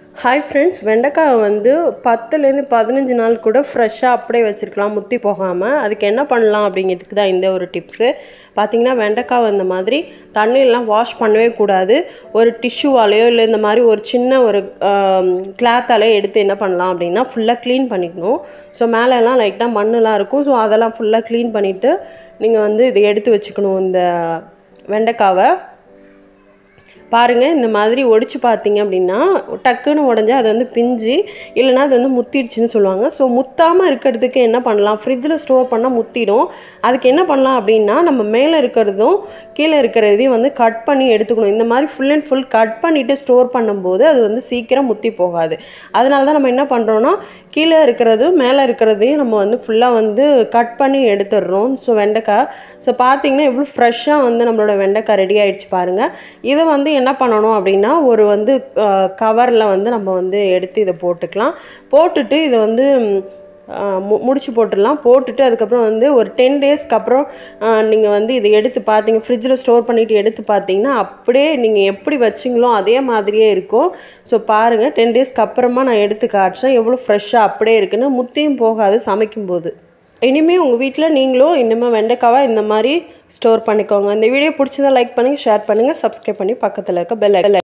hi friends வெண்டைக்காய் வந்து பத்துலேருந்து பதினஞ்சு நாள் கூட ஃப்ரெஷ்ஷாக அப்படியே வச்சுருக்கலாம் முத்தி போகாமல் அதுக்கு என்ன பண்ணலாம் அப்படிங்கிறதுக்கு தான் இந்த ஒரு டிப்ஸு பார்த்தீங்கன்னா வெண்டைக்காய் இந்த மாதிரி தண்ணியெல்லாம் வாஷ் பண்ணவே கூடாது ஒரு டிஷ்யூவாலேயோ இல்லை இந்த மாதிரி ஒரு சின்ன ஒரு கிளாத்தாலே எடுத்து என்ன பண்ணலாம் அப்படின்னா ஃபுல்லாக க்ளீன் பண்ணிக்கணும் ஸோ மேலெல்லாம் லைட்டாக மண்ணெலாம் இருக்கும் ஸோ அதெல்லாம் ஃபுல்லாக க்ளீன் பண்ணிவிட்டு நீங்கள் வந்து இதை எடுத்து வச்சுக்கணும் இந்த வெண்டைக்காவை பாருங்க இந்த மாதிரி ஒடிச்சு பார்த்தீங்க அப்படின்னா டக்குன்னு உடஞ்சா அது வந்து பிஞ்சு இல்லைன்னா அது வந்து முத்திடுச்சுன்னு சொல்லுவாங்க ஸோ முத்தாமல் இருக்கிறதுக்கு என்ன பண்ணலாம் ஃப்ரிட்ஜில் ஸ்டோர் பண்ணால் முத்திடும் அதுக்கு என்ன பண்ணலாம் அப்படின்னா நம்ம மேலே இருக்கிறதும் கீழே இருக்கிறதையும் வந்து கட் பண்ணி எடுத்துக்கணும் இந்த மாதிரி ஃபுல் அண்ட் ஃபுல் கட் பண்ணிவிட்டு ஸ்டோர் பண்ணும்போது அது வந்து சீக்கிரம் முத்தி போகாது அதனால தான் நம்ம என்ன பண்ணுறோன்னா கீழே இருக்கிறதும் மேலே இருக்கிறதையும் நம்ம வந்து ஃபுல்லாக வந்து கட் பண்ணி எடுத்துடுறோம் ஸோ வெண்டைக்காய் ஸோ பார்த்தீங்கன்னா எவ்வளோ ஃப்ரெஷ்ஷாக வந்து நம்மளோட வெண்டைக்காய் ரெடி ஆயிடுச்சு பாருங்கள் இதை வந்து என்ன பண்ணணும் அப்படின்னா ஒரு வந்து கவரில் வந்து நம்ம வந்து எடுத்து இதை போட்டுக்கலாம் போட்டுட்டு இதை வந்து மு முடிச்சு போட்டுடலாம் போட்டுட்டு அதுக்கப்புறம் வந்து ஒரு டென் டேஸ்க்கு அப்புறம் நீங்கள் வந்து இதை எடுத்து பார்த்தீங்க ஃப்ரிட்ஜில் ஸ்டோர் பண்ணிவிட்டு எடுத்து பார்த்தீங்கன்னா அப்படியே நீங்கள் எப்படி வச்சிங்களோ அதே மாதிரியே இருக்கும் ஸோ பாருங்கள் டென் டேஸ்க்கு அப்புறமா நான் எடுத்து காட்டுறேன் எவ்வளோ ஃப்ரெஷ்ஷாக அப்படியே இருக்குன்னு முத்தியும் போகாது சமைக்கும்போது இனிமேல் உங்கள் வீட்டில் நீங்களும் இனிமேல் வெண்டைக்காவை இந்த மாதிரி ஸ்டோர் பண்ணிக்கோங்க இந்த வீடியோ பிடிச்சதா லைக் பண்ணுங்கள் ஷேர் பண்ணுங்கள் சப்ஸ்கிரைப் பண்ணி பக்கத்தில் இருக்க பெல்